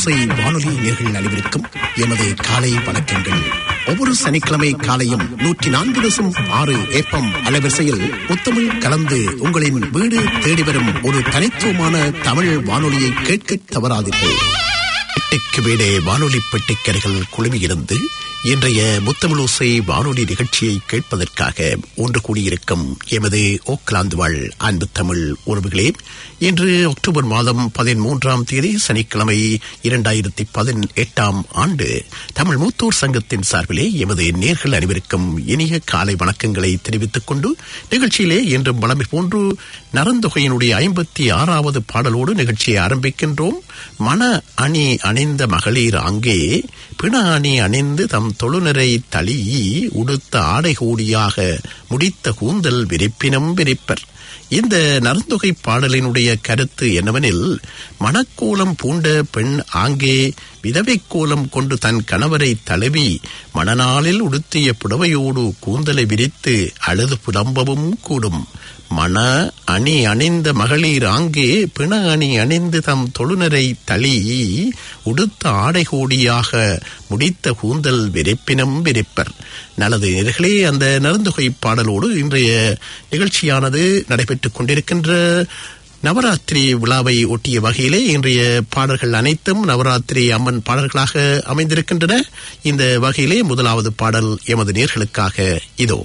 முத்தமிழோசை வானொலி நேர்கள் அனைவருக்கும் எமது காலை வணக்கங்கள் ஒவ்வொரு சனிக்கிழமை காலையும் நூற்றி நான்கு தசம் ஆறு ஏப்பம் அலைவரிசையில் முத்தமிழ் கலந்து உங்களின் வீடு தேடி வரும் ஒரு தனித்துவமான தமிழ் வானொலியை கேட்க தவறாதீர்கள் பெட்டிக்கு வீடே வானொலி பெட்டிக்கரைகள் குழுமியிருந்து இன்றைய முத்தமிழோசை வானொலி நிகழ்ச்சியை கேட்பதற்காக ஒன்று கூடியிருக்கும் எமது ஓக்லாந்து வாழ் அன்பு தமிழ் உறவுகளே இன்று அக்டோபர் மாதம் பதிமூன்றாம் தேதி சனிக்கிழமை இரண்டாயிரத்தி பதினெட்டாம் ஆண்டு தமிழ் மூத்தோர் சங்கத்தின் சார்பிலே எமது நேர்கள் அனைவருக்கும் இனிய காலை வணக்கங்களை தெரிவித்துக் கொண்டு நிகழ்ச்சியிலே இன்றும் வளமை போன்று நரந்தொகையினுடைய ஐம்பத்தி ஆறாவது பாடலோடு நிகழ்ச்சியை ஆரம்பிக்கின்றோம் மன அணி அணிந்த மகளிர் அங்கே பிண அணி அணிந்து தம் தொழுநரை தளி உடுத்த ஆடை கூடியாக முடித்த கூந்தல் விரிப்பினம் விரிப்பர் இந்த நருந்தொகை பாடலினுடைய கருத்து என்னவெனில் மணக்கோலம் பூண்ட பெண் ஆங்கே விதவை கோலம் கொண்டு தன் கணவரை தழுவி மணநாளில் உடுத்திய புடவையோடு கூந்தலை விரித்து அழுது புலம்பவும் கூடும் மண அணி அணிந்த மகளிர் ஆங்கே பிண அணி அணிந்து தம் தொழுநரை தளி உடுத்த ஆடை கோடியாக முடித்த கூந்தல் விரிப்பினம் விரிப்பர் நல்லது நேர்களே அந்த நருந்தொகை பாடலோடு இன்றைய நிகழ்ச்சியானது நடைபெற்றுக் கொண்டிருக்கின்ற நவராத்திரி விழாவை ஒட்டிய வகையிலே இன்றைய பாடல்கள் அனைத்தும் நவராத்திரி அம்மன் பாடல்களாக அமைந்திருக்கின்றன இந்த வகையிலே முதலாவது பாடல் எமது நேர்களுக்காக இதோ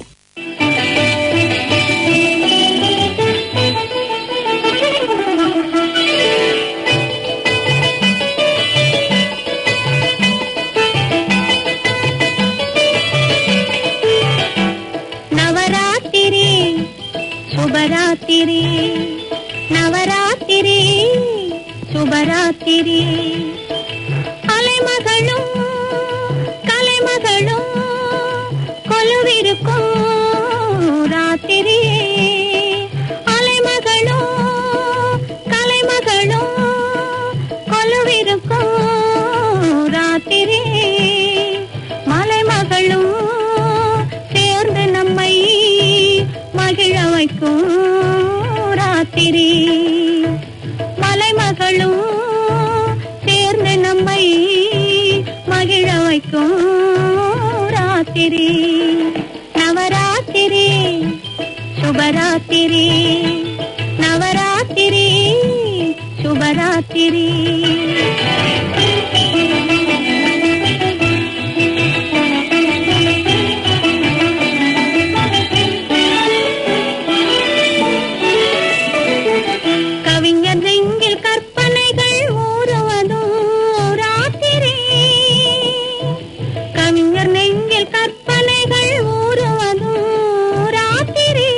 நவராத்திரி சுபராத்திரி நவராத்திரி சுபராத்திரி அலைமகளும் கலைமகளும் கொலுவிருக்கும் ராத்திரி அலைமகளும் கலைமகளும் கொலுவிருக்கும் ராத்திரி மலைமகளும் சேர்ந்து நம்மை மகிழ வைக்கும் ராத்திரி மலைமகளும் சேர்ந்து நம்மை மகிழ வைக்கும் ராத்திரி நவராத்திரி சுபராத்திரி நவராத்திரி சுபராத்திரி கவிஞர் நெங்கில் கற்பனைகள் ஊறுவதும் ராத்திரி கவிஞர் நெங்கில் கற்பனைகள் ஊறுவதும் ராத்திரி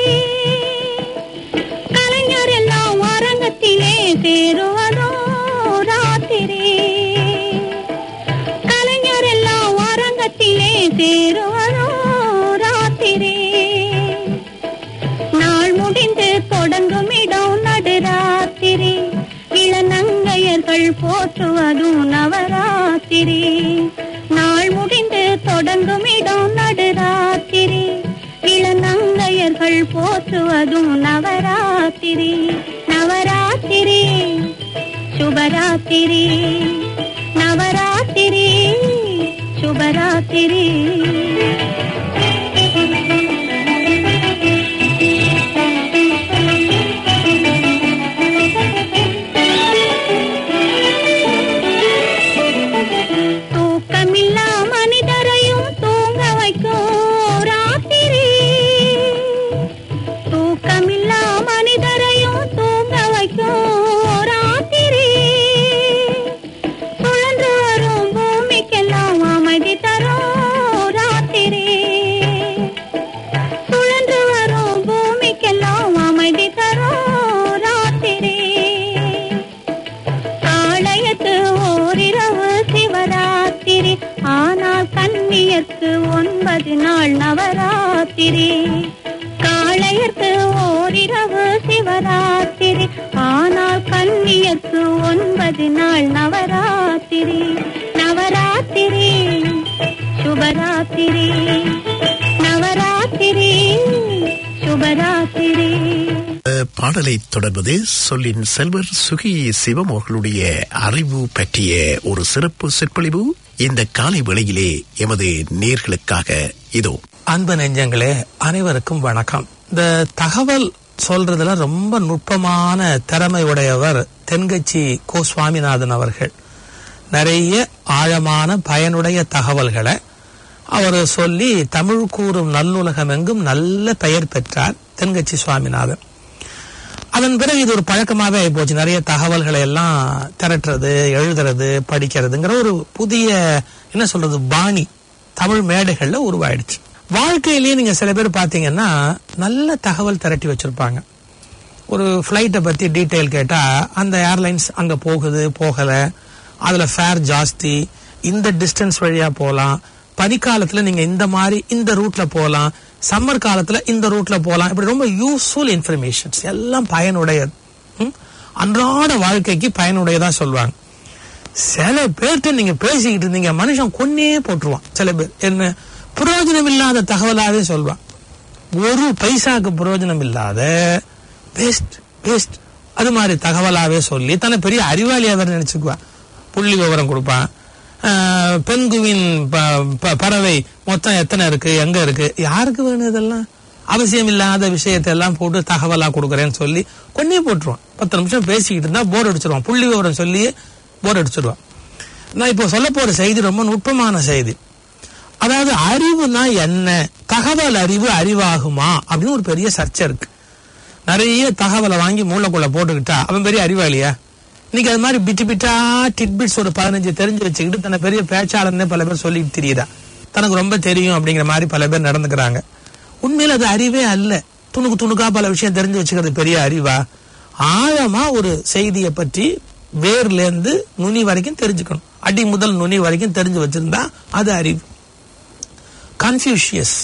கலைஞர் எல்லாம் அரங்கத்திலே சேருவதோ ராத்திரி கலைஞர் எல்லாம் அரங்கத்திலே சேருவதோ ராத்திரி நாள் முடிந்து தொடங்கும் இடம் நடுராத்திரி இளநங்கையர்கள் போற்றுவதும் நவராத்திரி நாள் முடிந்து தொடங்கும் இடம் நடுராத்திரி இளநங்கையர்கள் போற்றுவதும் நவராத்திரி நவராத்திரி சுபராத்திரி நவராத்திரி சுபராத்திரி தூக்கமில்லா மனிதரையும் தூங்க வைக்கும் ராத்திரி தூக்கமில்லா மனிதரையும் தூங்க வைக்கும் ராத்திரி சுழன்று வரும் பூமிக்கெல்லாம் அமைதி தரும் ராத்திரி சுழன்று வரும் பூமிக்கெல்லாம் அமைதி தரும் ராத்திரி காளையத்து ஓரிரவு சிவராத்திரி ஆனால் கன்னியர்க்கு ஒன்பது நாள் நவராத்திரி காளையர்க்கு ஓரிரவு சிவராத்திரி ஆனால் கன்னியர்க்கு ஒன்பது நாள் நவராத்திரி நவராத்திரி சுபராத்திரி நவராத்திரி சுபராத்திரி பாடலை தொடர்வது சொல்லின் செல்வர் சுகி சிவம் அவர்களுடைய அறிவு பற்றிய ஒரு சிறப்பு சொற்பொழிவு இந்த காலை வேளையிலே எமது நேர்களுக்காக இதோ அன்பு நெஞ்சங்களே அனைவருக்கும் வணக்கம் இந்த தகவல் சொல்றதுல ரொம்ப நுட்பமான திறமை உடையவர் தென்கட்சி கோ சுவாமிநாதன் அவர்கள் நிறைய ஆழமான பயனுடைய தகவல்களை அவர் சொல்லி தமிழ் கூறும் நல்லுலகம் எங்கும் நல்ல பெயர் பெற்றார் தென்கட்சி சுவாமிநாதன் அதன் பிறகு இது ஒரு பழக்கமாவே ஆகி போச்சு நிறைய தகவல்களை எல்லாம் திரட்டுறது எழுதுறது படிக்கிறதுங்கிற ஒரு புதிய என்ன சொல்றது பாணி தமிழ் மேடைகள்ல உருவாயிடுச்சு வாழ்க்கையிலேயே நீங்க சில பேர் பாத்தீங்கன்னா நல்ல தகவல் திரட்டி வச்சிருப்பாங்க ஒரு ஃப்ளைட்டை பத்தி டீட்டெயில் கேட்டா அந்த ஏர்லைன்ஸ் அங்க போகுது போகல அதுல ஃபேர் ஜாஸ்தி இந்த டிஸ்டன்ஸ் வழியா போலாம் பனிக்காலத்துல நீங்க இந்த மாதிரி இந்த ரூட்ல போலாம் சம்மர் காலத்துல இந்த ரூட்ல போலாம் இப்படி ரொம்ப யூஸ்ஃபுல் இன்ஃபர்மேஷன்ஸ் எல்லாம் பயனுடையது ம்? அன்றாட வாழ்க்கைக்கு பயனுடையதா சொல்லுவாங்க சில பேர்கிட்ட நீங்க பேசிக்கிட்டு இருந்தீங்க மனுஷன் கொன்னே போட்டுருவான் சில பேர் என்ன பிரயோஜனம் இல்லாத தகவலாவே சொல்வான் ஒரு பைசாக்கு பிரயோஜனம் இல்லாத வேஸ்ட் வேஸ்ட் அது மாதிரி தகவலாவே சொல்லி தன்னை பெரிய அறிவாளியா வேற நினைச்சுக்குவான் புள்ளி விவரம் கொடுப்பான் ஆஹ், பெண்குவின் ப- ப- பறவை மொத்தம் எத்தனை இருக்கு எங்க இருக்கு யாருக்கு வேணும் இதெல்லாம் அவசியம் இல்லாத விஷயத்தை எல்லாம் போட்டு தகவலா கொடுக்குறேன்னு சொல்லி கொன்னே போட்டுருவான் பத்து நிமிஷம் பேசிக்கிட்டு இருந்தா போர் அடிச்சிருவான் புள்ளி விவரம் சொல்லி போர் அடிச்சிருவான் நான் இப்போ சொல்ல போற செய்தி ரொம்ப நுட்பமான செய்தி அதாவது அறிவுனா என்ன தகவல் அறிவு அறிவாகுமா அப்படின்னு ஒரு பெரிய சர்ச்சை இருக்கு நிறைய தகவலை வாங்கி மூளைக்குள்ள போட்டுக்கிட்டா அவன் பெரிய அறிவாளியா இன்னைக்கு அது மாதிரி பிட்டு பிட்டா டிட்பிட்ஸ் ஒரு பதினஞ்சு தெரிஞ்சு வச்சுக்கிட்டு தன்னை பெரிய பேச்சாளர்னே பல பேர் சொல்லிட்டு தெரியுதா தனக்கு ரொம்ப தெரியும் அப்படிங்கிற மாதிரி பல பேர் நடந்துக்கிறாங்க உண்மையில அது அறிவே அல்ல துணுக்கு துணுக்கா பல விஷயம் தெரிஞ்சு வச்சுக்கிறது பெரிய அறிவா ஆழமா ஒரு செய்தியை பற்றி வேர்ல இருந்து நுனி வரைக்கும் தெரிஞ்சுக்கணும் அடி முதல் நுனி வரைக்கும் தெரிஞ்சு வச்சிருந்தா அது அறிவு கன்ஃபியூஷியஸ்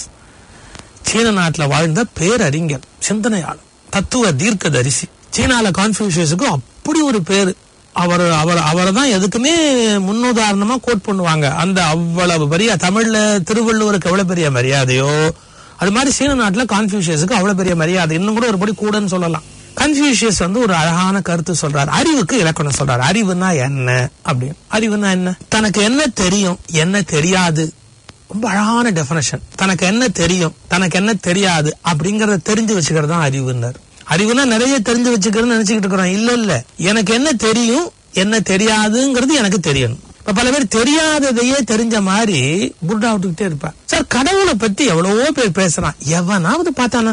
சீன நாட்டுல வாழ்ந்த பேரறிஞர் சிந்தனையாளர் தத்துவ தீர்க்கதரிசி சீனால கான்ஃபியூஷியஸுக்கு அப்படி ஒரு பேரு அவர் அவர் அவரை தான் எதுக்குமே முன்னுதாரணமா கோட் பண்ணுவாங்க அந்த அவ்வளவு பெரிய தமிழ்ல திருவள்ளுவருக்கு எவ்வளவு பெரிய மரியாதையோ அது மாதிரி சீன நாட்டுல கான்ஃபியூஷியஸுக்கு அவ்வளவு பெரிய மரியாதை இன்னும் கூட ஒருபடி கூடன்னு சொல்லலாம் கன்ஃபியூஷியஸ் வந்து ஒரு அழகான கருத்து சொல்றாரு அறிவுக்கு இலக்கணம் சொல்றாரு அறிவுனா என்ன அப்படின்னு அறிவுனா என்ன தனக்கு என்ன தெரியும் என்ன தெரியாது ரொம்ப அழகான டெஃபினேஷன் தனக்கு என்ன தெரியும் தனக்கு என்ன தெரியாது அப்படிங்கறத தெரிஞ்சு வச்சுக்கிறது தான் அறிவுன்னார் அறிவுனா நிறைய தெரிஞ்சு வச்சுக்கிறேன்னு நினைச்சுக்கிட்டு இருக்கிறோம் இல்ல இல்ல எனக்கு என்ன தெரியும் என்ன தெரியாதுங்கிறது எனக்கு தெரியணும் இப்ப பல பேர் தெரியாததையே தெரிஞ்ச மாதிரி புர்டா விட்டுக்கிட்டே இருப்பான் சார் கடவுளை பத்தி எவ்வளவோ பேர் பேசுறான் எவனாவது பார்த்தானா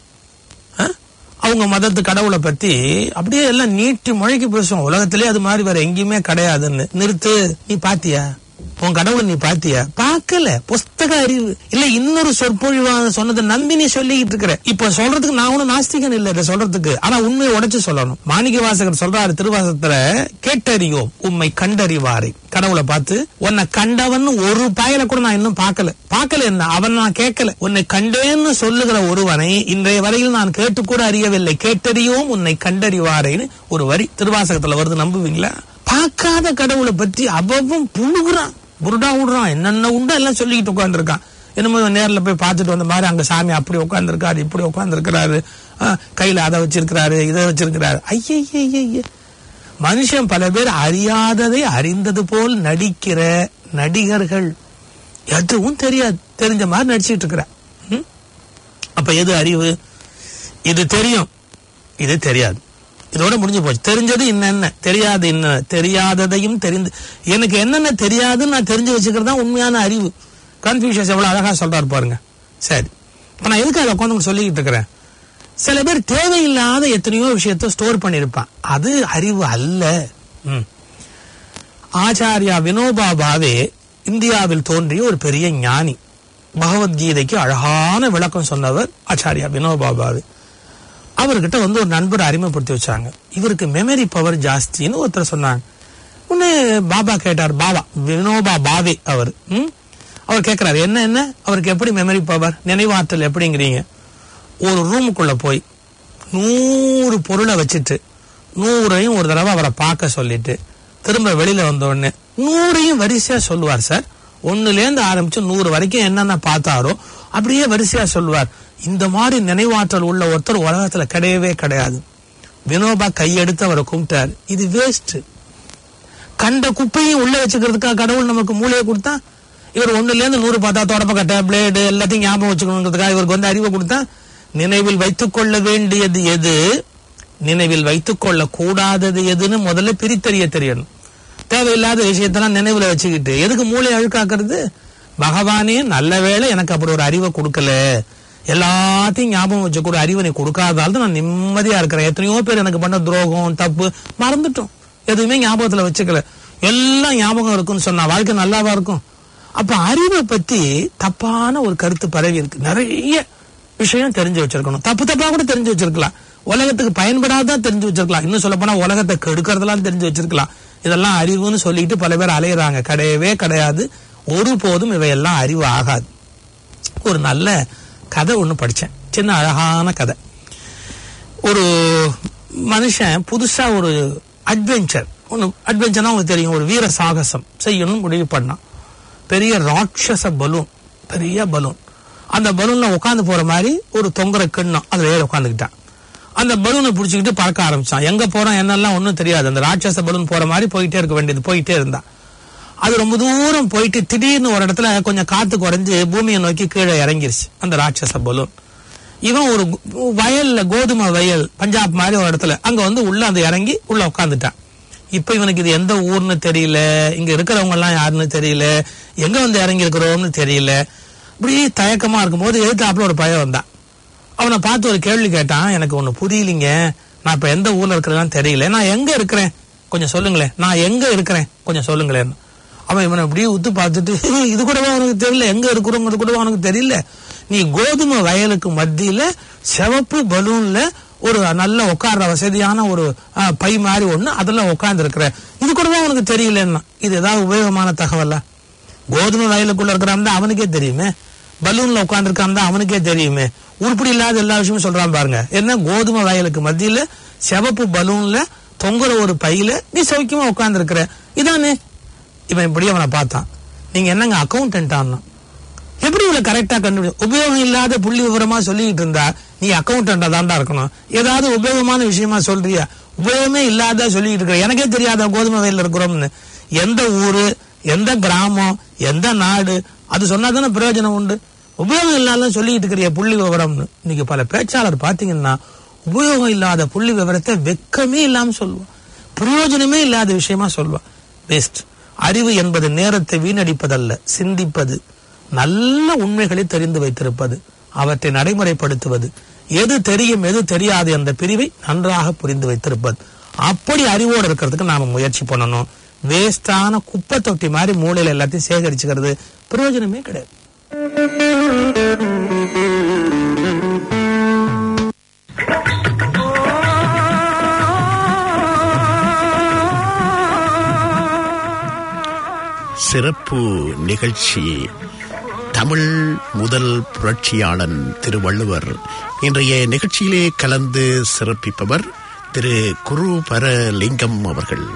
ஆ? அவங்க மதத்து கடவுளை பத்தி அப்படியே எல்லாம் நீட்டி முழைக்கி பேசுவோம் உலகத்திலே அது மாதிரி வேற எங்கேயுமே கிடையாதுன்னு நிறுத்து நீ பாத்தியா உன் கடவுளை நீ பாத்தியா பார்க்கல புஸ்தக அறிவு இல்ல இன்னொரு சொற்பொழிவா சொன்னதை நம்பி நீ சொல்லிக்கிட்டு இருக்கிற இப்ப சொல்றதுக்கு நான் ஒன்னும் நாஸ்திகன் இல்ல இதை சொல்றதுக்கு ஆனா உண்மையை உடைச்சு சொல்லணும் மாணிக்க வாசகர் சொல்றாரு திருவாசகத்துல கேட்டறியோம் உண்மை கண்டறிவாரை கடவுளை பார்த்து உன்னை கண்டவன் ஒரு பாயல கூட நான் இன்னும் பார்க்கல பார்க்கல என்ன அவன் நான் கேட்கல உன்னை கண்டேன்னு சொல்லுகிற ஒருவனை இன்றைய வரையில் நான் கேட்டு கூட அறியவில்லை கேட்டறியோம் உன்னை கண்டறிவாரைன்னு ஒரு வரி திருவாசகத்துல வருது நம்புவீங்களா பார்க்காத கடவுளை பற்றி அவவும் புழுகுறான் புருடா விடுறான் என்னென்ன உண்டோ எல்லாம் சொல்லிக்கிட்டு உட்காந்துருக்கான் என்னமோ நேர்ல போய் பார்த்துட்டு வந்த மாதிரி அங்க சாமி அப்படி உட்காந்துருக்காரு இப்படி உட்காந்துருக்கிறாரு கையில அதை வச்சிருக்கிறாரு இதை வச்சிருக்கிறாரு ஐய மனுஷன் பல பேர் அறியாததை அறிந்தது போல் நடிக்கிற நடிகர்கள் எதுவும் தெரியாது தெரிஞ்ச மாதிரி நடிச்சிட்டு இருக்கிற ம்? அப்ப எது அறிவு இது தெரியும் இது தெரியாது இதோட முடிஞ்சு போச்சு தெரிஞ்சது என்னென்ன தெரியாது என்ன தெரியாததையும் தெரிந்து எனக்கு என்னென்ன தெரியாதுன்னு நான் தெரிஞ்சு வச்சுக்கிறது தான் உண்மையான அறிவு கன்ஃபியூஷன்ஸ் எவ்வளவு அழகா சொல்றாரு பாருங்க சரி இப்ப நான் எதுக்கு அதை உட்காந்து சொல்லிக்கிட்டு இருக்கிறேன் சில பேர் தேவையில்லாத எத்தனையோ விஷயத்த ஸ்டோர் பண்ணியிருப்பான் அது அறிவு அல்ல ம். ஆச்சாரியா வினோபா பாவே இந்தியாவில் தோன்றிய ஒரு பெரிய ஞானி பகவத்கீதைக்கு அழகான விளக்கம் சொன்னவர் ஆச்சாரியா வினோபா பாவே அவர்கிட்ட வந்து ஒரு நண்பர் அறிமுகப்படுத்தி வச்சாங்க இவருக்கு மெமரி பவர் ஜாஸ்தின்னு ஒருத்தர் சொன்னாங்க உடனே பாபா கேட்டார் பாபா வினோபா பாவே அவர் ம்? அவர் கேட்கிறாரு என்ன என்ன அவருக்கு எப்படி மெமரி பவர் நினைவாற்றல் எப்படிங்கிறீங்க ஒரு ரூமுக்குள்ள போய் நூறு பொருளை வச்சுட்டு நூறையும் ஒரு தடவை அவரை பார்க்க சொல்லிட்டு திரும்ப வெளியில வந்த உடனே நூறையும் வரிசையா சொல்லுவார் சார் ஒண்ணுல இருந்து ஆரம்பிச்சு நூறு வரைக்கும் என்னென்ன பார்த்தாரோ அப்படியே வரிசையா சொல்லுவார் இந்த மாதிரி நினைவாற்றல் உள்ள ஒருத்தர் உலகத்துல கிடையவே கிடையாது வினோபா கையெடுத்து அவரை கும்பிட்டாரு இது வேஸ்ட் கண்ட குப்பையும் உள்ள வச்சுக்கிறதுக்காக கடவுள் நமக்கு மூளையை கொடுத்தா இவர் ஒண்ணுல இருந்து நூறு பார்த்தா தொடப்ப கட்டை பிளேடு எல்லாத்தையும் ஞாபகம் வச்சுக்கணுங்கிறதுக்காக இவருக்கு வந்து அறிவை கொடுத்தா நினைவில் வைத்துக் கொள்ள வேண்டியது எது நினைவில் வைத்துக் கொள்ள கூடாதது எதுன்னு முதல்ல பிரித்தறிய தெரியணும் தேவையில்லாத விஷயத்தெல்லாம் நினைவுல வச்சுக்கிட்டு எதுக்கு மூளை அழுக்காக்குறது பகவானே நல்ல வேளை எனக்கு அப்படி ஒரு அறிவை கொடுக்கல எல்லாத்தையும் ஞாபகம் வச்சுக்கூட அறிவை நீ கொடுக்காதால தான் நான் நிம்மதியா இருக்கிறேன் எத்தனையோ பேர் எனக்கு பண்ண துரோகம் தப்பு மறந்துட்டோம் எதுவுமே ஞாபகத்துல வச்சுக்கல எல்லாம் ஞாபகம் இருக்குன்னு சொன்னா வாழ்க்கை நல்லாவா இருக்கும் அப்ப அறிவை பத்தி தப்பான ஒரு கருத்து பரவி இருக்கு நிறைய விஷயம் தெரிஞ்சு வச்சிருக்கணும் தப்பு தப்பா கூட தெரிஞ்சு வச்சிருக்கலாம் உலகத்துக்கு பயன்படாதான் தெரிஞ்சு வச்சிருக்கலாம் இன்னும் சொல்ல போனா உலகத்தை கெடுக்கிறதெல்லாம் தெரிஞ்சு வச்சிருக்கலாம் இதெல்லாம் அறிவுன்னு சொல்லிட்டு பல பேர் அலையுறாங்க கிடையவே கிடையாது ஒருபோதும் இவையெல்லாம் அறிவு ஆகாது ஒரு நல்ல கதை ஒன்று படித்தேன் சின்ன அழகான கதை ஒரு மனுஷன் புதுசா ஒரு அட்வென்ச்சர் ஒன்று அட்வென்ச்சர்னா உங்களுக்கு தெரியும் ஒரு வீர சாகசம் செய்யணும்னு முடிவு பண்ணான் பெரிய ராட்சச பலூன் பெரிய பலூன் அந்த பலூன்ல உட்காந்து போற மாதிரி ஒரு தொங்குற கிண்ணம் அதுல ஏறி உட்காந்துக்கிட்டான் அந்த பலூனை பிடிச்சிக்கிட்டு பறக்க ஆரம்பிச்சான் எங்க போறான் என்னெல்லாம் ஒன்றும் தெரியாது அந்த ராட்சச பலூன் போற மாதிரி போயிட்டே இருக்க வேண்டியது போயிட்டே இருந்தான் அது ரொம்ப தூரம் போயிட்டு திடீர்னு ஒரு இடத்துல கொஞ்சம் காத்து குறைஞ்சு பூமியை நோக்கி கீழே இறங்கிருச்சு அந்த ராட்சச பலூன் இவன் ஒரு கு- வயல்ல கோதுமை வயல் பஞ்சாப் மாதிரி ஒரு இடத்துல அங்க வந்து உள்ள அந்த இறங்கி உள்ள உட்காந்துட்டான் இப்ப இவனுக்கு இது எந்த ஊர்னு தெரியல இங்க இருக்கிறவங்க எல்லாம் யாருன்னு தெரியல எங்க வந்து இறங்கி இருக்கிறோம்னு தெரியல இப்படி தயக்கமா இருக்கும்போது எதிர்த்தாப்புல ஒரு பையன் வந்தான் அவனை பார்த்து ஒரு கேள்வி கேட்டான் எனக்கு ஒண்ணு புரியலிங்க நான் இப்ப எந்த ஊர்ல இருக்கிறேன்னு தெரியல நான் எங்க இருக்கிறேன் கொஞ்சம் சொல்லுங்களேன் நான் எங்க இருக்கிறேன் கொஞ்சம் சொல்லுங்களேன் அவன் இவனை அப்படியே உத்து பார்த்துட்டு இது கூடவா உனக்கு தெரியல எங்க இருக்கிறோங்கிறது கூடவா உனக்கு தெரியல நீ கோதுமை வயலுக்கு மத்தியில சிவப்பு பலூன்ல ஒரு நல்ல உட்கார்ற வசதியான ஒரு ஆ, பை மாதிரி ஒண்ணு அதுல உட்கார்ந்து இருக்கிற இது கூடவா உனக்கு தெரியலன்னா இது ஏதாவது உபயோகமான தகவலா கோதுமை வயலுக்குள்ள இருக்கிறான் தான் அவனுக்கே தெரியுமே பலூன்ல உட்காந்துருக்கான் தான் அவனுக்கே தெரியுமே உருப்படி இல்லாத எல்லா விஷயமும் சொல்றான் பாருங்க என்ன கோதுமை வயலுக்கு மத்தியில சிவப்பு பலூன்ல தொங்குற ஒரு பையில நீ சௌக்கியமா உட்கார்ந்து இருக்கிற இதானே இவன் இப்படி அவனை பார்த்தான் நீங்க என்னங்க அக்கௌண்டன்ட் ஆனா எப்படி இவ்வளவு கரெக்டா கண்டுபிடி உபயோகம் இல்லாத புள்ளி விவரமா சொல்லிட்டு இருந்தா நீ அக்கௌண்டண்டா தாண்டா இருக்கணும் ஏதாவது உபயோகமான விஷயமா சொல்றியா உபயோகமே இல்லாத சொல்லிட்டு இருக்கிற எனக்கே தெரியாத கோதுமை வயல்ல இருக்கிறோம்னு எந்த ஊரு எந்த கிராமம் எந்த நாடு அது சொன்னா தானே பிரயோஜனம் உண்டு உபயோகம் இல்லாத சொல்லிட்டு இருக்கிற புள்ளி விவரம்னு இன்னைக்கு பல பேச்சாளர் பாத்தீங்கன்னா உபயோகம் இல்லாத புள்ளி விவரத்தை வெக்கமே இல்லாம சொல்லுவான் பிரயோஜனமே இல்லாத விஷயமா சொல்லுவான் பெஸ்ட் அறிவு என்பது நேரத்தை வீணடிப்பதல்ல சிந்திப்பது நல்ல உண்மைகளை தெரிந்து வைத்திருப்பது அவற்றை நடைமுறைப்படுத்துவது எது தெரியும் எது தெரியாது என்ற பிரிவை நன்றாக புரிந்து வைத்திருப்பது அப்படி அறிவோடு இருக்கிறதுக்கு நாம முயற்சி பண்ணணும் வேஸ்டான குப்பை தொட்டி மாதிரி மூளையில எல்லாத்தையும் சேகரிச்சுக்கிறது பிரயோஜனமே கிடையாது சிறப்பு நிகழ்ச்சி தமிழ் முதல் புரட்சியாளன் திருவள்ளுவர் இன்றைய நிகழ்ச்சியிலே கலந்து சிறப்பிப்பவர் திரு குரு பரலிங்கம் அவர்கள்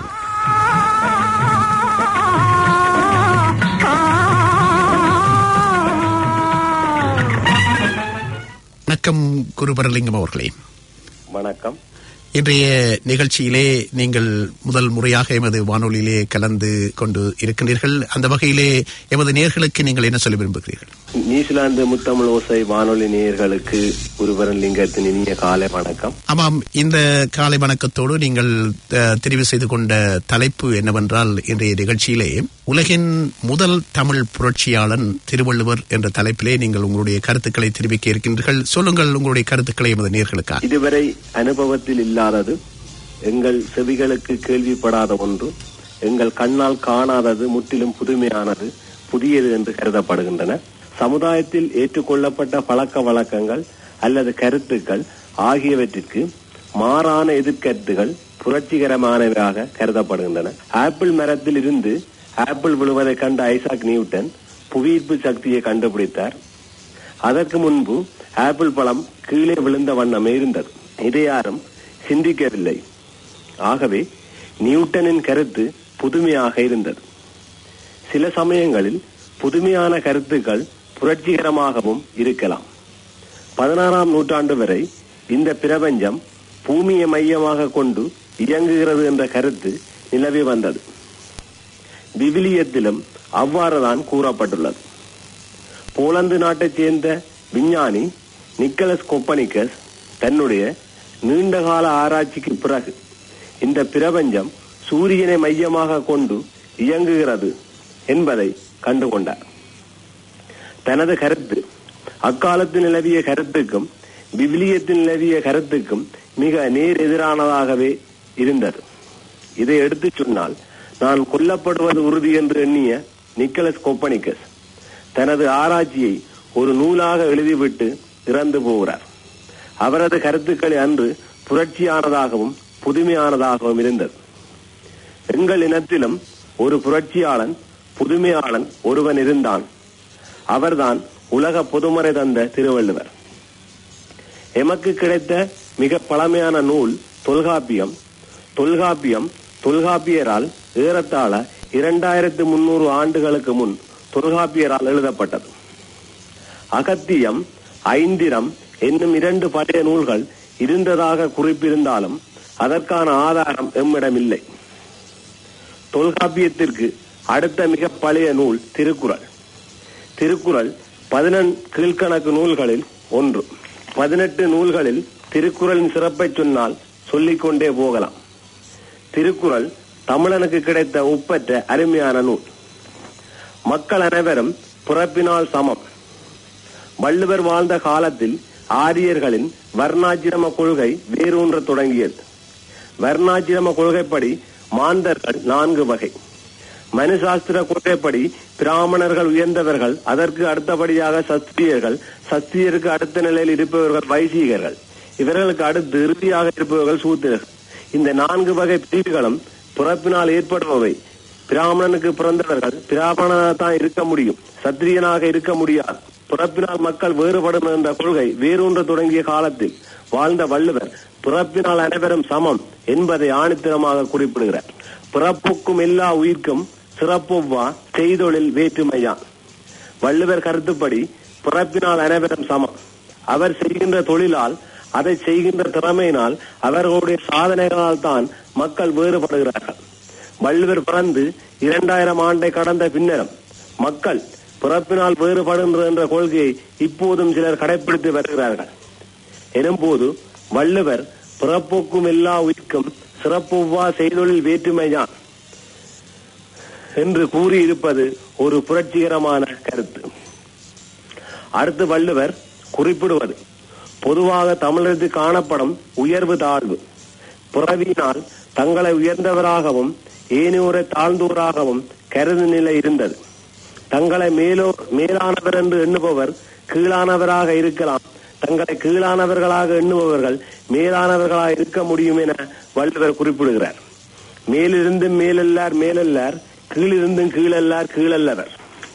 வணக்கம் குரு பரலிங்கம் அவர்களே வணக்கம் இன்றைய நிகழ்ச்சியிலே நீங்கள் முதல் முறையாக எமது வானொலியிலே கலந்து கொண்டு இருக்கின்றீர்கள் அந்த வகையிலே எமது நேர்களுக்கு நீங்கள் என்ன சொல்ல விரும்புகிறீர்கள் நியூசிலாந்து முத்தமிழ் ஓசை வானொலி நேயர்களுக்கு குருபரன் லிங்கத்தின் இனிய காலை வணக்கம் ஆமாம் இந்த காலை வணக்கத்தோடு நீங்கள் அஹ், தெரிவு செய்து கொண்ட தலைப்பு என்னவென்றால் இன்றைய நிகழ்ச்சியிலே உலகின் முதல் தமிழ் புரட்சியாளன் திருவள்ளுவர் என்ற தலைப்பிலே நீங்கள் உங்களுடைய கருத்துக்களை தெரிவிக்க இருக்கின்றீர்கள் சொல்லுங்கள் உங்களுடைய கருத்துக்களை எமது நேர்களுக்காக இதுவரை அனுபவத்தில் இல்லாதது எங்கள் செவிகளுக்கு கேள்விப்படாத ஒன்று எங்கள் கண்ணால் காணாதது முற்றிலும் புதுமையானது புதியது என்று கருதப்படுகின்றன சமுதாயத்தில் ஏற்றுக்கொள்ளப்பட்ட பழக்க வழக்கங்கள் அல்லது கருத்துக்கள் ஆகியவற்றிற்கு மாறான எதிர்கருத்துகள் புரட்சிகரமானவையாக கருதப்படுகின்றன ஆப்பிள் மரத்தில் இருந்து ஆப்பிள் விழுவதைக் கண்ட ஐசாக் நியூட்டன் புவியீர்ப்பு சக்தியை கண்டுபிடித்தார் அதற்கு முன்பு ஆப்பிள் பழம் கீழே விழுந்த வண்ணமே இருந்தது இதை யாரும் சிந்திக்கவில்லை ஆகவே நியூட்டனின் கருத்து புதுமையாக இருந்தது சில சமயங்களில் புதுமையான கருத்துக்கள் புரட்சிகரமாகவும் இருக்கலாம் பதினாறாம் நூற்றாண்டு வரை இந்த பிரபஞ்சம் பூமியை மையமாக கொண்டு இயங்குகிறது என்ற கருத்து நிலவி வந்தது விவிலியத்திலும் அவ்வாறுதான் கூறப்பட்டுள்ளது போலந்து நாட்டைச் சேர்ந்த விஞ்ஞானி நிக்கலஸ் கொப்பனிக்கஸ் தன்னுடைய நீண்டகால ஆராய்ச்சிக்கு பிறகு இந்த பிரபஞ்சம் சூரியனை மையமாக கொண்டு இயங்குகிறது என்பதை கண்டுகொண்டார் தனது கருத்து அக்காலத்தில் நிலவிய கருத்துக்கும் விவிலியத்தில் நிலவிய கருத்துக்கும் மிக நேர் எதிரானதாகவே இருந்தது இதை எடுத்துச் சொன்னால் நான் கொல்லப்படுவது உறுதி என்று எண்ணிய நிக்கலஸ் கோப்பனிக்கஸ் தனது ஆராய்ச்சியை ஒரு நூலாக எழுதிவிட்டு இறந்து போகிறார் அவரது கருத்துக்களை அன்று புரட்சியானதாகவும் புதுமையானதாகவும் இருந்தது எங்கள் இனத்திலும் ஒரு புரட்சியாளன் புதுமையாளன் ஒருவன் இருந்தான் அவர்தான் உலக பொதுமறை தந்த திருவள்ளுவர் எமக்கு கிடைத்த மிக பழமையான நூல் தொல்காப்பியம் தொல்காப்பியம் தொல்காப்பியரால் ஏறத்தாழ இரண்டாயிரத்து முன்னூறு ஆண்டுகளுக்கு முன் தொல்காப்பியரால் எழுதப்பட்டது அகத்தியம் ஐந்திரம் என்னும் இரண்டு பழைய நூல்கள் இருந்ததாக குறிப்பிருந்தாலும் அதற்கான ஆதாரம் எம்மிடம் இல்லை தொல்காப்பியத்திற்கு அடுத்த மிக பழைய நூல் திருக்குறள் திருக்குறள் பதினெண் கீழ்கணக்கு நூல்களில் ஒன்று பதினெட்டு நூல்களில் திருக்குறளின் சிறப்பை சொன்னால் சொல்லிக்கொண்டே போகலாம் திருக்குறள் தமிழனுக்கு கிடைத்த ஒப்பற்ற அருமையான நூல் மக்கள் அனைவரும் பிறப்பினால் சமம் வள்ளுவர் வாழ்ந்த காலத்தில் ஆரியர்களின் வர்ணாசிரம கொள்கை வேரூன்ற தொடங்கியது வர்ணாசிரம கொள்கைப்படி மாந்தர்கள் நான்கு வகை மனுசாஸ்திர கொள்கைப்படி பிராமணர்கள் உயர்ந்தவர்கள் அதற்கு அடுத்தபடியாக சஸ்திரியர்கள் சஸ்திரியருக்கு அடுத்த நிலையில் இருப்பவர்கள் வைசீகர்கள் இவர்களுக்கு அடுத்து இறுதியாக இருப்பவர்கள் சூத்திரர்கள் இந்த நான்கு வகை பிரிவுகளும் பிறப்பினால் ஏற்படுபவை பிராமணனுக்கு பிறந்தவர்கள் பிராமணனாக தான் இருக்க முடியும் சத்திரியனாக இருக்க முடியாது பிறப்பினால் மக்கள் வேறுபடும் என்ற கொள்கை வேரூன்ற தொடங்கிய காலத்தில் வாழ்ந்த வள்ளுவர் பிறப்பினால் அனைவரும் சமம் என்பதை ஆணித்தரமாக குறிப்பிடுகிறார் பிறப்புக்கும் எல்லா உயிர்க்கும் சிறப்புவா செய்தொழில் வேற்றுமையான் வள்ளுவர் கருத்துப்படி பிறப்பினால் அனைவரும் சமம் அவர் செய்கின்ற தொழிலால் அதை செய்கின்ற திறமையினால் அவர்களுடைய சாதனைகளால் தான் மக்கள் வேறுபடுகிறார்கள் வள்ளுவர் பிறந்து இரண்டாயிரம் ஆண்டை கடந்த பின்னரும் மக்கள் பிறப்பினால் வேறுபடுகின்ற என்ற கொள்கையை இப்போதும் சிலர் கடைபிடித்து வருகிறார்கள் எனும்போது வள்ளுவர் பிறப்புக்கும் எல்லா உயிர்க்கும் சிறப்புவா செய்தொழில் வேற்றுமையான் என்று கூறியிருப்பது ஒரு புரட்சிகரமான கருத்து அடுத்து வள்ளுவர் குறிப்பிடுவது பொதுவாக தமிழருக்கு காணப்படும் உயர்வு தாழ்வு புறவியினால் தங்களை உயர்ந்தவராகவும் ஏனையோரை தாழ்ந்தோராகவும் கருது நிலை இருந்தது தங்களை மேலோ மேலானவர் என்று எண்ணுபவர் கீழானவராக இருக்கலாம் தங்களை கீழானவர்களாக எண்ணுபவர்கள் மேலானவர்களாக இருக்க முடியும் என வள்ளுவர் குறிப்பிடுகிறார் மேலிருந்தும் மேலல்லார் மேலல்லார் கீழிருந்தும் கீழல்லார் கீழல்லவர்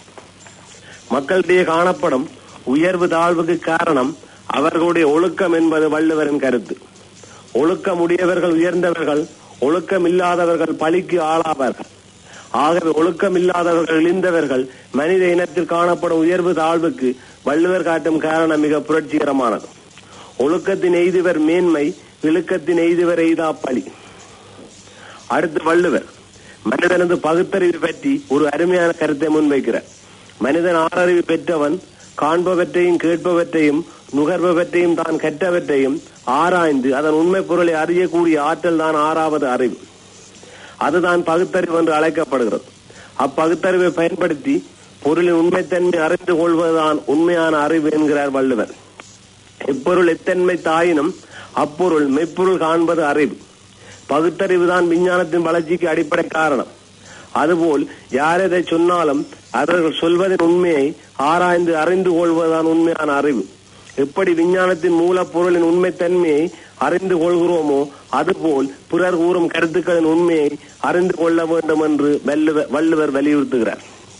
மக்களிடையே காணப்படும் உயர்வு தாழ்வுக்கு காரணம் அவர்களுடைய ஒழுக்கம் என்பது வள்ளுவரின் கருத்து ஒழுக்கம் உடையவர்கள் உயர்ந்தவர்கள் ஒழுக்கம் இல்லாதவர்கள் பழிக்கு ஆளாவார்கள் ஆகவே ஒழுக்கம் இல்லாதவர்கள் இழிந்தவர்கள் மனித இனத்தில் காணப்படும் உயர்வு தாழ்வுக்கு வள்ளுவர் காட்டும் காரணம் மிக புரட்சிகரமானது ஒழுக்கத்தின் எய்துவர் மேன்மை இழுக்கத்தின் எய்துவர் எய்தா பழி அடுத்து வள்ளுவர் மனிதனது பகுத்தறிவு பற்றி ஒரு அருமையான கருத்தை முன்வைக்கிறார் மனிதன் ஆறறிவு பெற்றவன் காண்பவற்றையும் கேட்பவற்றையும் நுகர்பவற்றையும் தான் கற்றவற்றையும் ஆராய்ந்து அதன் உண்மை பொருளை அறியக்கூடிய ஆற்றல் தான் ஆறாவது அறிவு அதுதான் பகுத்தறிவு என்று அழைக்கப்படுகிறது அப்பகுத்தறிவை பயன்படுத்தி பொருளின் உண்மைத்தன்மை அறிந்து கொள்வதுதான் உண்மையான அறிவு என்கிறார் வள்ளுவர் இப்பொருள் எத்தன்மை தாயினும் அப்பொருள் மெய்ப்பொருள் காண்பது அறிவு பகுத்தறிவு தான் விஞ்ஞானத்தின் வளர்ச்சிக்கு அடிப்படை காரணம் அதுபோல் யார் எதை சொன்னாலும் அவர்கள் சொல்வதின் உண்மையை ஆராய்ந்து அறிந்து கொள்வதுதான் உண்மையான அறிவு எப்படி விஞ்ஞானத்தின் மூலப்பொருளின் உண்மைத்தன்மையை அறிந்து கொள்கிறோமோ அதுபோல் பிறர் கூறும் கருத்துக்களின் உண்மையை அறிந்து கொள்ள வேண்டும் என்று வள்ளுவர் வள்ளுவர் வலியுறுத்துகிறார்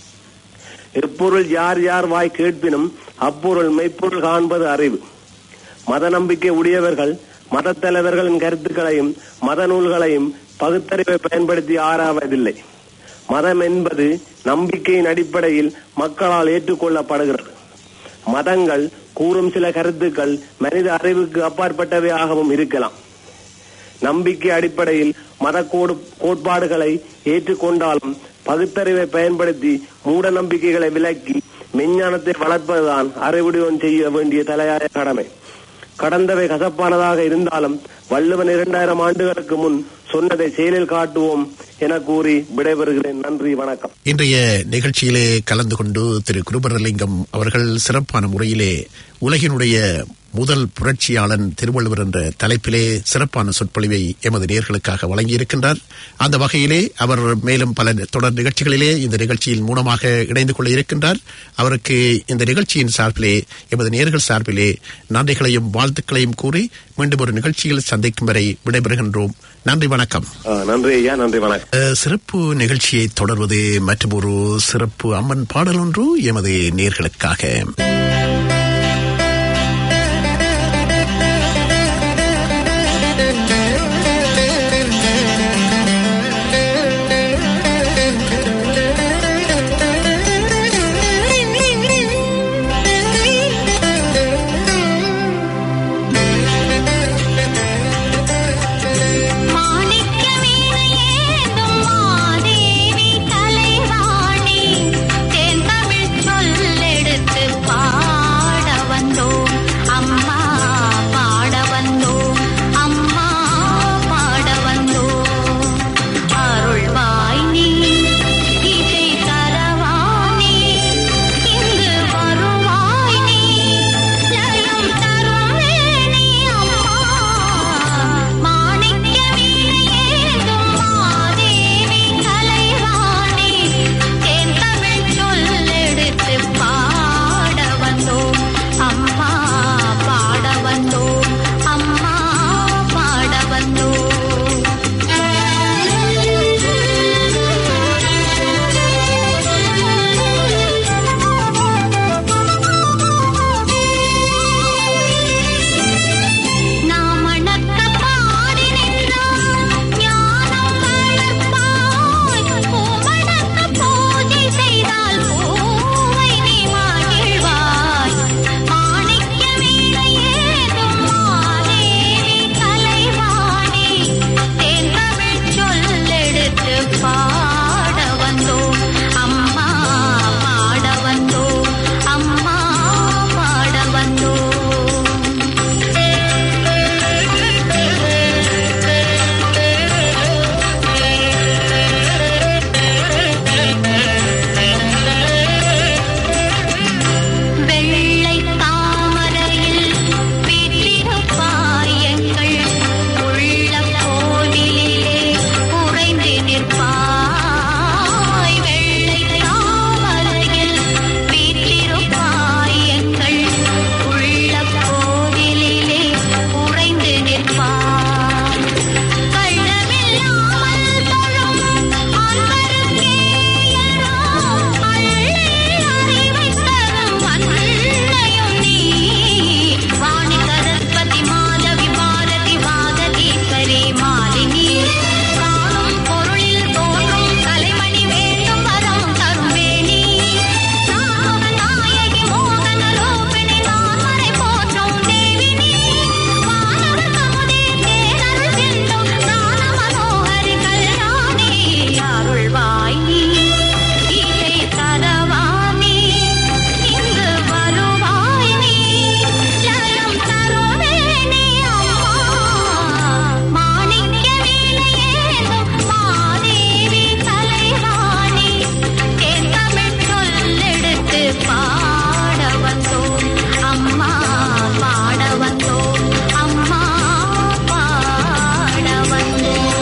எப்பொருள் யார் யார் வாய் கேட்பினும் அப்பொருள் மெய்ப்பொருள் காண்பது அறிவு மத நம்பிக்கை உடையவர்கள் மத தலைவர்களின் கருத்துக்களையும் மத நூல்களையும் பகுத்தறிவை பயன்படுத்தி ஆராவதில்லை மதம் என்பது நம்பிக்கையின் அடிப்படையில் மக்களால் ஏற்றுக்கொள்ளப்படுகிறது மதங்கள் கூறும் சில கருத்துக்கள் மனித அறிவுக்கு அப்பாற்பட்டவையாகவும் இருக்கலாம் நம்பிக்கை அடிப்படையில் மத கோடு கோட்பாடுகளை ஏற்றுக்கொண்டாலும் பகுத்தறிவை பயன்படுத்தி மூட நம்பிக்கைகளை விலக்கி மெஞ்ஞானத்தை வளர்ப்பதுதான் அறிவுடையோன் செய்ய வேண்டிய தலையாய கடமை கடந்தவை கசப்பானதாக இருந்தாலும் வள்ளுவன் இரண்டாயிரம் ஆண்டுகளுக்கு முன் சொன்னதை செயலில் காட்டுவோம் என கூறி விடைபெறுகிறேன் நன்றி வணக்கம் இன்றைய நிகழ்ச்சியிலே கலந்து கொண்டு திரு குருபரலிங்கம் அவர்கள் சிறப்பான முறையிலே உலகினுடைய முதல் புரட்சியாளன் திருவள்ளுவர் என்ற தலைப்பிலே சிறப்பான சொற்பொழிவை எமது நேர்களுக்காக வழங்கியிருக்கின்றார் அந்த வகையிலே அவர் மேலும் பல தொடர் நிகழ்ச்சிகளிலே இந்த நிகழ்ச்சியின் மூலமாக இணைந்து கொள்ள இருக்கின்றார் அவருக்கு இந்த நிகழ்ச்சியின் சார்பிலே எமது நேர்கள் சார்பிலே நன்றிகளையும் வாழ்த்துக்களையும் கூறி மீண்டும் ஒரு நிகழ்ச்சியில் சந்திக்கும் வரை விடைபெறுகின்றோம் நன்றி வணக்கம் ஆ, நன்றி ஐயா நன்றி வணக்கம் அஹ், சிறப்பு நிகழ்ச்சியை தொடர்வது மற்றும் ஒரு சிறப்பு அம்மன் பாடல் ஒன்று எமது நேர்களுக்காக மாணிக்க வீணையேந்தும் மாதேவி தலைவாணி தேன்தமிழ் சொல்லெடுத்து பாட வந்தோம் அம்மா பாட வந்தோம் அம்மா பாட வந்தோம் அருள்வாய் நீ இசை தரவாணி இங்கு வருவாய் நீ ஜயம் தருவேணி அம்மா மாணிக்க வீணையேந்தும் மாதேவி தலைவாணி தேன் தமிழ் சொல்லெடுத்து பாட வந்தோம் அம்மா பாட வந்தோம் அம்மா பாட வந்தோம் நாம் மணக்க பாடி நின்றோம் ஞானம் வளர்ப்பாய் பூமணக்க பூஜை செய்தால் பூவை நீ மகிழ்வாய் மாணிக்க வீணையேதும் மாதேவி கலைவாணி தேன் தமிழ் சொல்லெடுத்து பாட வந்தோம் அம்மா பாட வந்தோம் அம்மா பாட வந்தோம் வெள்ளை தாமரையில் வீற்றிருப்பாய் எங்கள் உள்ள கோவிலிலே உறைந்து நிற்பாய் வெள்ளை தாமரையில் வீற்றிருப்பாய் எங்கள் உள்ள கோவிலிலே உறைந்து நிற்பாய் கள்ளமில்லாமல் தொழும் அன்பருக்கே எல்லாம் அள்ளி அறிவைத் தரும் அன்னையும் நீ. வாணி சரஸ்வதி மாதவி பாரதி வாதகீஸ்வரி மாலினி. காணும் பொருளில் தோன்றும் கலைமணி வேண்டும் வரம் தரும் வேணி. நாகநாயகி மோகன ரூபிணி நான்மறை போற்றும் தேவி நீ. வானவர் கமுதே தேனருள் சிந்தும் ஞான மனோஹரி கல்யாணி. அருள்வாய் நீ இசை தரவாணி இங்கு வருவாய் நீ ஜயம் தருவேணி அம்மா மாணிக்க வீணையேந்தும் மாதேவி தலைவாணி தேன் தமிழ் சொல்லெடுத்து பாட வந்தோம் அம்மா பாட வந்தோம் அம்மா பாட வந்தோம்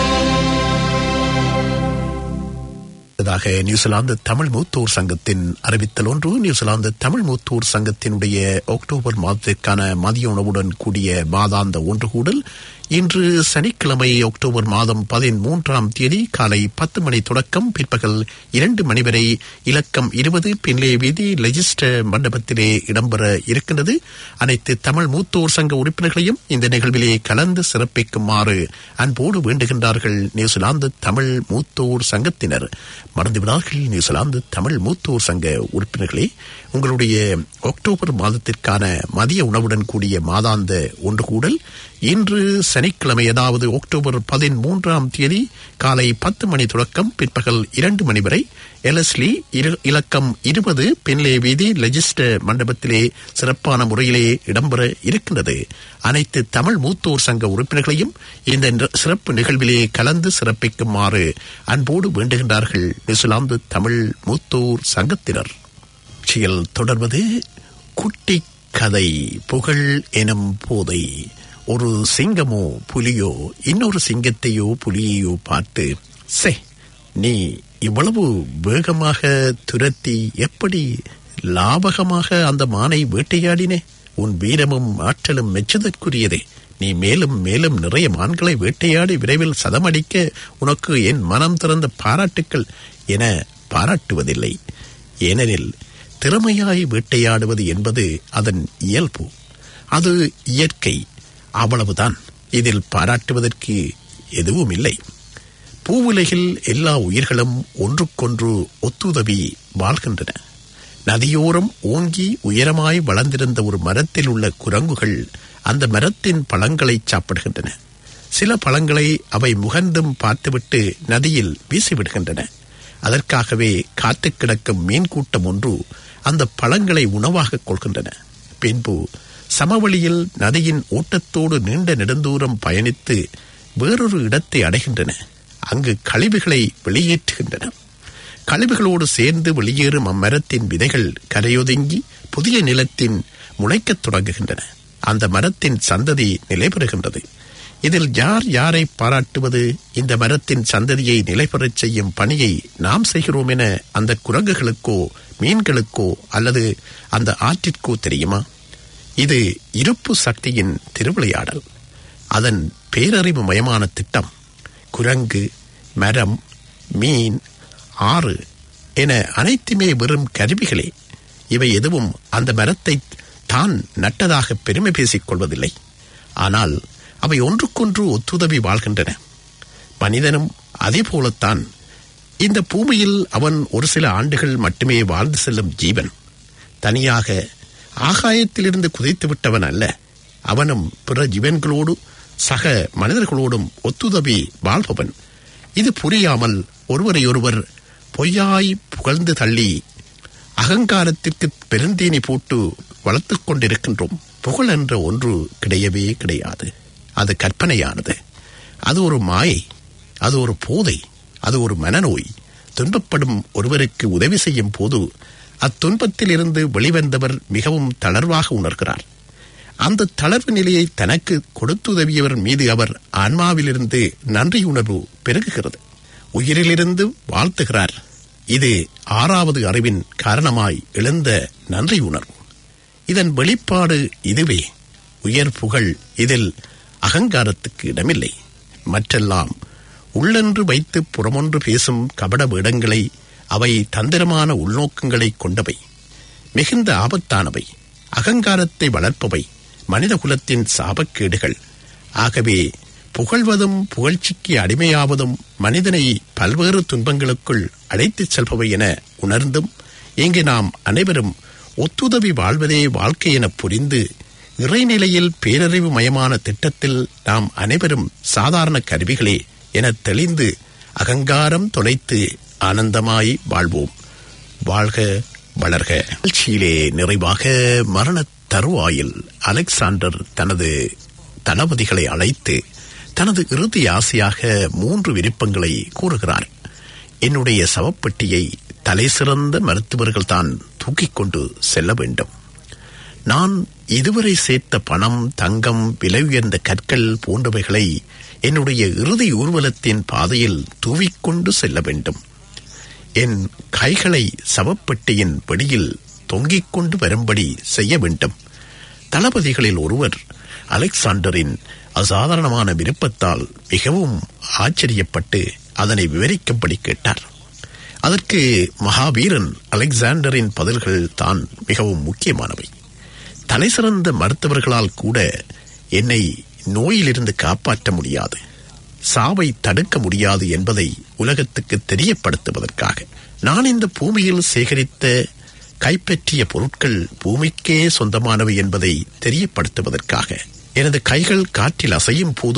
அடுத்ததாக நியூசிலாந்து தமிழ் மூத்தோர் சங்கத்தின் அறிவித்தல் ஒன்று நியூசிலாந்து தமிழ் மூத்தோர் சங்கத்தினுடைய அக்டோபர் மாதத்திற்கான மதிய உணவுடன் கூடிய மாதாந்த ஒன்று கூடல் இன்று சனிக்கிழமை அக்டோபர் மாதம் பதிமூன்றாம் தேதி காலை பத்து மணி தொடக்கம் பிற்பகல் இரண்டு மணி வரை இலக்கம் இருபது பின்லே வீதி லெஜிஸ்டர் மண்டபத்திலே இடம்பெற இருக்கின்றது அனைத்து தமிழ் மூத்தோர் சங்க உறுப்பினர்களையும் இந்த நிகழ்விலே கலந்து சிறப்பிக்குமாறு அன்போடு வேண்டுகின்றார்கள் நியூசிலாந்து தமிழ் மூத்தோர் சங்கத்தினர் மறந்துவிடார்கள் நியூசிலாந்து தமிழ் மூத்தோர் சங்க உறுப்பினர்களே உங்களுடைய அக்டோபர் மாதத்திற்கான மதிய உணவுடன் கூடிய மாதாந்த ஒன்று கூடல் இன்று சனிக்கிழமை அதாவது அக்டோபர் பதிமூன்றாம் தேதி காலை பத்து மணி தொடக்கம் பிற்பகல் இரண்டு மணி வரை எலஸ்லி இரு- இலக்கம் இருபது பென்லே வீதி லெஜிஸ்டர் மண்டபத்திலே சிறப்பான முறையிலே இடம்பெற இருக்கின்றது அனைத்து தமிழ் மூத்தோர் சங்க உறுப்பினர்களையும் இந்த நி- சிறப்பு நிகழ்விலே கலந்து சிறப்பிக்குமாறு அன்போடு வேண்டுகின்றார்கள் நியூசிலாந்து தமிழ் மூத்தோர் சங்கத்தினர் நிகழ்ச்சியில் தொடர்வது குட்டி கதை புகழ் எனும் போதை ஒரு சிங்கமோ புலியோ இன்னொரு சிங்கத்தையோ புலியையோ பார்த்து சே நீ இவ்வளவு வேகமாக துரத்தி எப்படி லாபகமாக அந்த மானை வேட்டையாடினே உன் வீரமும் ஆற்றலும் மெச்சுதற்குரியதே நீ மேலும் மேலும் நிறைய மான்களை வேட்டையாடி விரைவில் சதமடிக்க உனக்கு என் மனம் திறந்த பாராட்டுக்கள் என பாராட்டுவதில்லை ஏனெனில் திறமையாய் வேட்டையாடுவது என்பது அதன் இயல்பு அது இயற்கை அவ்வளவுதான் இதில் பாராட்டுவதற்கு எதுவும் இல்லை பூவுலகில் எல்லா உயிர்களும் ஒன்றுக்கொன்று ஒத்துதவி வாழ்கின்றன நதியோரம் ஓங்கி உயரமாய் வளர்ந்திருந்த ஒரு மரத்தில் உள்ள குரங்குகள் அந்த மரத்தின் பழங்களை சாப்பிடுகின்றன சில பழங்களை அவை முகந்தும் பார்த்துவிட்டு நதியில் வீசிவிடுகின்றன அதற்காகவே காத்து கிடக்கும் மீன் கூட்டம் ஒன்று அந்த பழங்களை உணவாக கொள்கின்றன பின்பு சமவெளியில் நதியின் ஓட்டத்தோடு நீண்ட நெடுந்தூரம் பயணித்து வேறொரு இடத்தை அடைகின்றன அங்கு கழிவுகளை வெளியேற்றுகின்றன கழிவுகளோடு சேர்ந்து வெளியேறும் அம்மரத்தின் விதைகள் கரையொதுங்கி புதிய நிலத்தின் முளைக்கத் தொடங்குகின்றன அந்த மரத்தின் சந்ததி நிலைபெறுகின்றது இதில் யார் யாரை பாராட்டுவது இந்த மரத்தின் சந்ததியை நிலைபெறச் செய்யும் பணியை நாம் செய்கிறோம் என அந்த குரங்குகளுக்கோ மீன்களுக்கோ அல்லது அந்த ஆற்றிற்கோ தெரியுமா இது இருப்பு சக்தியின் திருவிளையாடல் அதன் பேரறிவு மயமான திட்டம் குரங்கு மரம் மீன் ஆறு என அனைத்துமே வெறும் கருவிகளே இவை எதுவும் அந்த மரத்தை தான் நட்டதாக பெருமை பேசிக் கொள்வதில்லை ஆனால் அவை ஒன்றுக்கொன்று ஒத்துதவி வாழ்கின்றன மனிதனும் அதே போலத்தான் இந்த பூமியில் அவன் ஒரு சில ஆண்டுகள் மட்டுமே வாழ்ந்து செல்லும் ஜீவன் தனியாக ஆகாயத்திலிருந்து குதித்து விட்டவன் அல்ல அவனும் பிற ஜீவன்களோடு சக மனிதர்களோடும் ஒத்துதவி வாழ்பவன் இது புரியாமல் ஒருவரையொருவர் பொய்யாய் புகழ்ந்து தள்ளி அகங்காரத்திற்கு பெருந்தீனி போட்டு வளர்த்துக் கொண்டிருக்கின்றோம் புகழ் என்ற ஒன்று கிடையவே கிடையாது அது கற்பனையானது அது ஒரு மாயை அது ஒரு போதை அது ஒரு மனநோய் துன்பப்படும் ஒருவருக்கு உதவி செய்யும் போது அத்துன்பத்திலிருந்து வெளிவந்தவர் மிகவும் தளர்வாக உணர்கிறார் அந்த தளர்வு நிலையை தனக்கு கொடுத்துதவியவர் மீது அவர் ஆன்மாவிலிருந்து நன்றியுணர்வு பெருகுகிறது உயிரிலிருந்து வாழ்த்துகிறார் இது ஆறாவது அறிவின் காரணமாய் எழுந்த நன்றி உணர்வு இதன் வெளிப்பாடு இதுவே உயர் புகழ் இதில் அகங்காரத்துக்கு இடமில்லை மற்றெல்லாம் உள்ளென்று வைத்து புறமொன்று பேசும் கபட வேடங்களை அவை தந்திரமான உள்நோக்கங்களை கொண்டவை மிகுந்த ஆபத்தானவை அகங்காரத்தை வளர்ப்பவை மனித குலத்தின் சாபக்கேடுகள் ஆகவே புகழ்வதும் புகழ்ச்சிக்கு அடிமையாவதும் மனிதனை பல்வேறு துன்பங்களுக்குள் அழைத்துச் செல்பவை என உணர்ந்தும் இங்கு நாம் அனைவரும் ஒத்துதவி வாழ்வதே வாழ்க்கை என புரிந்து இறைநிலையில் பேரறிவு மயமான திட்டத்தில் நாம் அனைவரும் சாதாரண கருவிகளே என தெளிந்து அகங்காரம் தொலைத்து ஆனந்தமாய் வாழ்வோம் வாழ்க வளர்க நிகழ்ச்சியிலே நிறைவாக மரண தருவாயில் அலெக்சாண்டர் தனது தளபதிகளை அழைத்து தனது இறுதி ஆசையாக மூன்று விருப்பங்களை கூறுகிறார் என்னுடைய சவப்பெட்டியை தலை சிறந்த மருத்துவர்கள் தான் தூக்கிக் கொண்டு செல்ல வேண்டும் நான் இதுவரை சேர்த்த பணம் தங்கம் விலை உயர்ந்த கற்கள் போன்றவைகளை என்னுடைய இறுதி ஊர்வலத்தின் பாதையில் தூவிக்கொண்டு செல்ல வேண்டும் என் கைகளை சவப்பெட்டியின் வெளியில் தொங்கிக் கொண்டு வரும்படி செய்ய வேண்டும் தளபதிகளில் ஒருவர் அலெக்சாண்டரின் அசாதாரணமான விருப்பத்தால் மிகவும் ஆச்சரியப்பட்டு அதனை விவரிக்கும்படி கேட்டார் அதற்கு மகாவீரன் அலெக்சாண்டரின் பதில்கள் தான் மிகவும் முக்கியமானவை தலைசிறந்த மருத்துவர்களால் கூட என்னை நோயிலிருந்து காப்பாற்ற முடியாது சாவை தடுக்க முடியாது என்பதை உலகத்துக்கு தெரியப்படுத்துவதற்காக நான் இந்த பூமியில் சேகரித்த கைப்பற்றிய பொருட்கள் பூமிக்கே சொந்தமானவை என்பதை தெரியப்படுத்துவதற்காக எனது கைகள் காற்றில் அசையும் போது